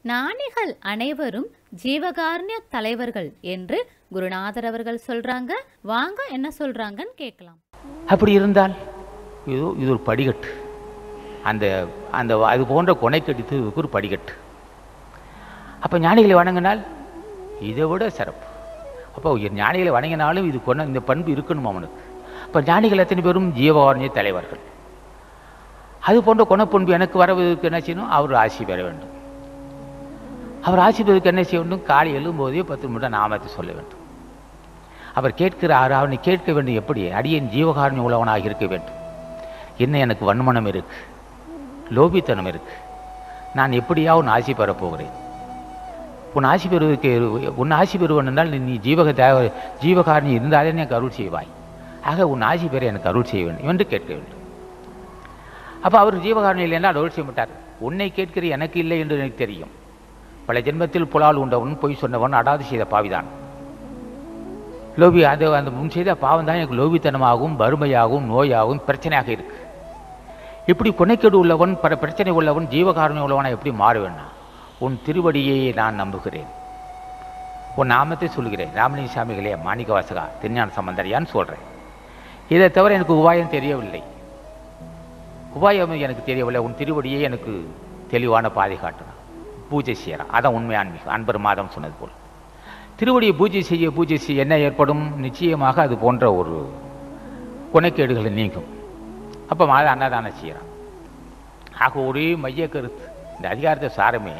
ஞானிகள் அனைவரும் ஜீவகாருண்ய தலைவர்கள் என்று குருநாதர் அவர்கள் சொல்றாங்க வாங்க என்ன சொல்றாங்கன்னு கேட்கலாம் அப்படி இருந்தால் இது இது ஒரு படிக்கட்டு அந்த அந்த அது போன்ற கொனைக்கடித்து இதுக்கு ஒரு படிக்கட்டு அப்போ ஞானிகளை வணங்கினால் இதை விட சிறப்பு அப்போ ஞானிகளை வணங்கினாலும் இது கொண்ட இந்த பண்பு இருக்கணும் அவனுக்கு அப்போ ஞானிகள் எத்தனை பேரும் ஜீவகாருண்ய தலைவர்கள் அது போன்ற குணப்பண்பு எனக்கு வரவதற்கு என்ன செய்யணும் அவர் ஆசி பெற வேண்டும் அவர் ஆசி பெறுவதற்கு என்ன செய்ய வேண்டும் காலை எழும்போதே பத்து நிமிடம் நாமத்தை சொல்ல வேண்டும் அவர் கேட்கிறார் அவனை கேட்க வேண்டும் எப்படி அடியேன் ஜீவகாருண்ய உழவனாக இருக்க வேண்டும் என்ன எனக்கு வன்மனம் இருக்கு லோபித்தனம் இருக்கு நான் எப்படியா உன் ஆசி பெறப் போகிறேன் உன் ஆசி பெறுவதற்கு உன் ஆசி பெறுவன் என்றால் நீ ஜீவக தேவ ஜீவகாரணி இருந்தாலே எனக்கு அருள் செய்வாய் ஆக உன் ஆசி பெற எனக்கு அருள் செய்ய வேண்டும் என்று கேட்க வேண்டும் அப்போ அவர் ஜீவகாரணி இல்லை என்றால் அருள் செய்ய மாட்டார் உன்னை கேட்கிற எனக்கு இல்லை என்று எனக்கு தெரியும் பல ஜென்மத்தில் புலால் உண்டவன் பொய் சொன்னவன் அடாது செய்த பாவிதான் லோபி அது அந்த முன் செய்த பாவம் தான் எனக்கு லோபித்தனமாகவும் வறுமையாகவும் நோயாகவும் பிரச்சனையாக இருக்கு இப்படி கொனைக்கேடு உள்ளவன் பல பிரச்சனை உள்ளவன் ஜீவகாரணி உள்ளவனை எப்படி மாற வேண்டாம் உன் திருவடியை நான் நம்புகிறேன் உன் நாமத்தை சொல்கிறேன் ராமலிங்க சாமிகளே மாணிக்க வாசகா திருஞான சம்பந்தரியான்னு சொல்கிறேன் இதை தவிர எனக்கு உபாயம் தெரியவில்லை உபாயம் எனக்கு தெரியவில்லை உன் திருவடியை எனக்கு தெளிவான பாதை காட்டணும் பூஜை செய்யறான் அதான் உண்மை ஆன்மீகம் அன்பர் மாதம் சொன்னது போல் திருவடியை பூஜை செய்ய பூஜை செய்ய என்ன ஏற்படும் நிச்சயமாக அது போன்ற ஒரு குணக்கேடுகளை நீங்கும் அப்போ மாத அன்னதானம் செய்கிறான் ஆக ஒரே மைய கருத்து இந்த அதிகாரத்தை சாரமே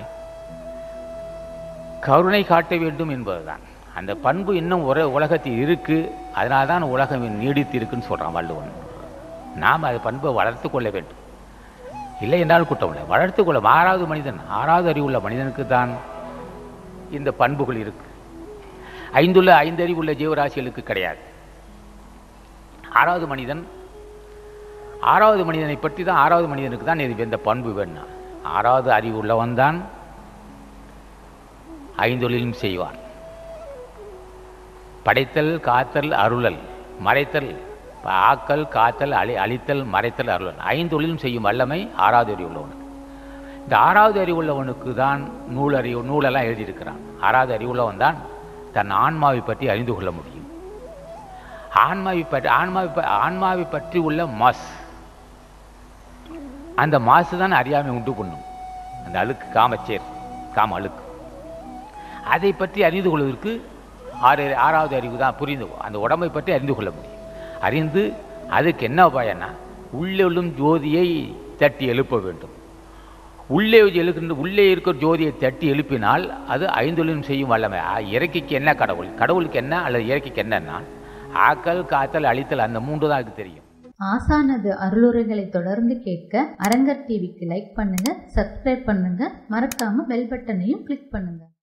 கருணை காட்ட வேண்டும் என்பதுதான் அந்த பண்பு இன்னும் ஒரு உலகத்தில் இருக்கு அதனால தான் உலகம் நீடித்து இருக்குன்னு சொல்கிறான் வள்ளுவன் நாம் அது பண்பை வளர்த்து கொள்ள வேண்டும் இல்லை என்றால் குற்றம் இல்லை வளர்த்து கொள்ள ஆறாவது மனிதன் ஆறாவது அறிவுள்ள மனிதனுக்கு தான் இந்த பண்புகள் இருக்கு ஐந்துள்ள ஐந்தறிவுள்ள ஜீவராசிகளுக்கு கிடையாது ஆறாவது மனிதன் ஆறாவது மனிதனை பற்றி தான் ஆறாவது மனிதனுக்கு தான் இது இந்த பண்பு வேணும் ஆறாவது அறிவு உள்ளவன் தான் ஐந்தொழிலும் செய்வான் படைத்தல் காத்தல் அருளல் மறைத்தல் ஆக்கல் காத்தல் அழி அழித்தல் மறைத்தல் அருளல் ஐந்தொழிலும் செய்யும் வல்லமை ஆறாவது அறிவு உள்ளவனுக்கு இந்த ஆறாவது அறிவுள்ளவனுக்கு தான் நூல் அறிவு நூலெல்லாம் எழுதியிருக்கிறான் ஆறாவது அறிவுள்ளவன் தான் தன் ஆன்மாவை பற்றி அறிந்து கொள்ள முடியும் ஆன்மாவை பற்றி ஆன்மாவை ப- ஆன்மாவை பற்றி உள்ள மாஸ் அந்த மாசு தான் அறியாமை உண்டு பண்ணும் அந்த அழுக்கு காமச்சேர் காம அழுக்கு அதை பற்றி அறிந்து கொள்வதற்கு ஆறு ஆறாவது அறிவு தான் புரிந்து அந்த உடம்பை பற்றி அறிந்து கொள்ள முடியும் அறிந்து அதுக்கு என்ன உபாயம்னா உள்ளும் ஜோதியை தட்டி எழுப்ப வேண்டும் உள்ளே எழுக்கின்ற உள்ளே இருக்கிற ஜோதியை தட்டி எழுப்பினால் அது ஐந்தொழிலும் செய்யும் வல்லமை ஆ, இயற்கைக்கு என்ன கடவுள் கடவுளுக்கு என்ன அல்லது இயற்கைக்கு என்னன்னா ஆக்கல் காத்தல் அழித்தல் அந்த மூன்று தான் அதுக்கு தெரியும் ஆசானது அருளுரைகளை தொடர்ந்து கேட்க அரங்கர் டிவிக்கு லைக் பண்ணுங்க சப்ஸ்கிரைப் பண்ணுங்க மறக்காம பெல் பட்டனையும் கிளிக் பண்ணுங்க